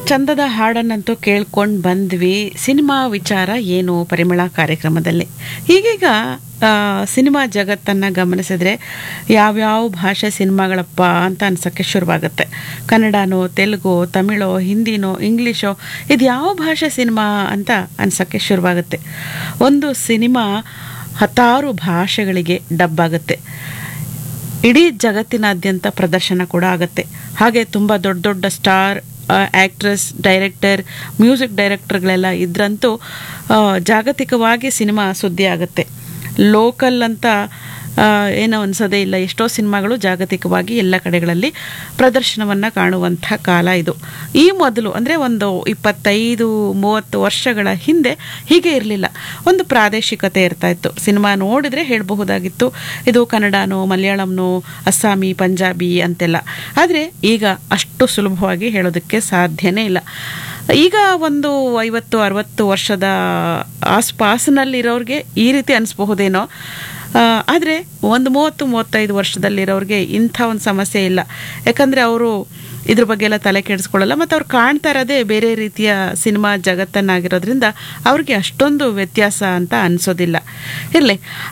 ಚಂದದ ಹಾಡನ್ನಂತೂ ಕೇಳ್ಕೊಂಡು ಬಂದ್ವಿ ಸಿನಿಮಾ ವಿಚಾರ ಏನು ಪರಿಮಳ ಕಾರ್ಯಕ್ರಮದಲ್ಲಿ ಈಗೀಗ ಆ, ಸಿನಿಮಾ ಜಗತ್ತನ್ನು ಗಮನಿಸಿದ್ರೆ ಯಾವ್ಯಾವ ಭಾಷೆ ಸಿನಿಮಾಗಳಪ್ಪ ಅಂತ ಅನ್ಸೋಕ್ಕೆ ಶುರುವಾಗುತ್ತೆ ಕನ್ನಡನೋ ತೆಲುಗು ತಮಿಳೋ ಹಿಂದಿನೋ ಇಂಗ್ಲೀಷೋ ಇದು ಯಾವ ಭಾಷೆ ಸಿನಿಮಾ ಅಂತ ಅನ್ಸೋಕ್ಕೆ ಶುರುವಾಗುತ್ತೆ ಒಂದು ಸಿನಿಮಾ ಹತ್ತಾರು ಭಾಷೆಗಳಿಗೆ ಡಬ್ ಆಗುತ್ತೆ ಇಡೀ ಜಗತ್ತಿನಾದ್ಯಂತ ಪ್ರದರ್ಶನ ಕೂಡ ಆಗುತ್ತೆ ಹಾಗೆ ತುಂಬ ದೊಡ್ಡ ದೊಡ್ಡ ಸ್ಟಾರ್ ಆ್ಯಕ್ಟ್ರೆಸ್ ಡೈರೆಕ್ಟರ್ ಮ್ಯೂಸಿಕ್ ಡೈರೆಕ್ಟರ್ಗಳೆಲ್ಲ ಇದ್ರಂತೂ ಆ, ಜಾಗತಿಕವಾಗಿ ಸಿನಿಮಾ ಸುದ್ದಿ ಆಗುತ್ತೆ ಲೋಕಲ್ ಅಂತ ಆ, ಏನೋ ಅನ್ಸೋದೇ ಇಲ್ಲ ಎಷ್ಟೋ ಸಿನಿಮಾಗಳು ಜಾಗತಿಕವಾಗಿ ಎಲ್ಲ ಕಡೆಗಳಲ್ಲಿ ಪ್ರದರ್ಶನವನ್ನು ಕಾಣುವಂಥ ಕಾಲ ಇದು ಈ ಮೊದಲು ಅಂದರೆ ಒಂದು ಇಪ್ಪತ್ತೈದು ಮೂವತ್ತು ವರ್ಷಗಳ ಹಿಂದೆ ಹೀಗೆ ಇರಲಿಲ್ಲ ಒಂದು ಪ್ರಾದೇಶಿಕತೆ ಇರ್ತಾ ಇತ್ತು ಸಿನಿಮಾ ನೋಡಿದರೆ ಹೇಳಬಹುದಾಗಿತ್ತು ಇದು ಕನ್ನಡನೋ ಮಲಯಾಳಂನೋ ಅಸ್ಸಾಮಿ ಪಂಜಾಬಿ ಅಂತೆಲ್ಲ ಆದರೆ ಈಗ ಅಷ್ಟು ಸುಲಭವಾಗಿ ಹೇಳೋದಕ್ಕೆ ಸಾಧ್ಯನೇ ಇಲ್ಲ ಈಗ ಒಂದು ಐವತ್ತು ಅರವತ್ತು ವರ್ಷದ ಆಸ್ಪಾಸಿನಲ್ಲಿರೋರಿಗೆ ಈ ರೀತಿ ಅನಿಸ್ಬಹುದೇನೋ ಆದರೆ ಒಂದು ಮೂವತ್ತು ಮೂವತ್ತೈದು ವರ್ಷದಲ್ಲಿರೋರಿಗೆ ಇಂಥ ಒಂದು ಸಮಸ್ಯೆ ಇಲ್ಲ ಯಾಕಂದರೆ ಅವರು ಇದ್ರ ಬಗ್ಗೆ ಎಲ್ಲ ತಲೆ ಕೆಡಿಸ್ಕೊಳ್ಳಲ್ಲ ಮತ್ತು ಅವ್ರು ಕಾಣ್ತಾ ಇರೋದೇ ಬೇರೆ ರೀತಿಯ ಸಿನಿಮಾ ಜಗತ್ತನ್ನಾಗಿರೋದ್ರಿಂದ ಅವ್ರಿಗೆ ಅಷ್ಟೊಂದು ವ್ಯತ್ಯಾಸ ಅಂತ ಅನಿಸೋದಿಲ್ಲ ಇರಲಿ